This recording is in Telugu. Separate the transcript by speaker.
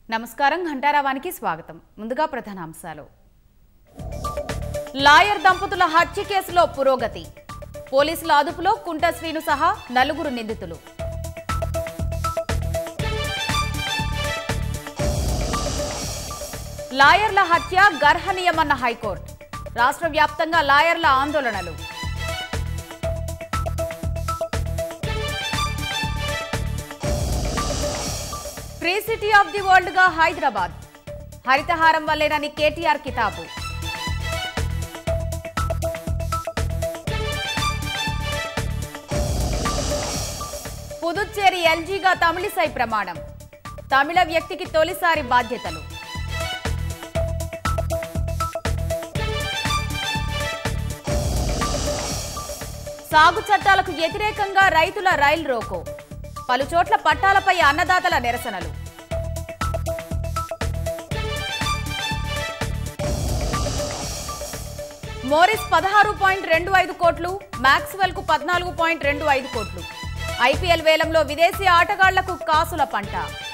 Speaker 1: నమస్కారం ఘంటారావానికి స్వాగతం ముందుగా ప్రధాన అంశాలు లాయర్ దంపతుల హత్య కేసులో పురోగతి పోలీసుల అదుపులో కుంట శ్రీను సహా నలుగురు నిందితులు లాయర్ల హత్య గర్హనీయమన్న హైకోర్టు రాష్ట్ర వ్యాప్తంగా లాయర్ల ఆందోళనలు free city of the world గా హైదరాబాద్ హరితహారం వల్లేనని కేటీఆర్ కితాబు పుదుచ్చేరి ఎల్జీగా తమిళిసై ప్రమాణం తమిళ వ్యక్తికి తొలిసారి బాధ్యతలు సాగు చట్టాలకు వ్యతిరేకంగా రైతుల రైల్ రోకో పలుచోట్ల పట్టాలపై అన్నదాతల నిరసనలు మోరిస్ పదహారు పాయింట్ రెండు ఐదు కోట్లు మ్యాక్స్వెల్ కు పద్నాలుగు పాయింట్ రెండు ఐదు కోట్లు ఐపీఎల్ వేలంలో విదేశీ ఆటగాళ్లకు కాసుల పంట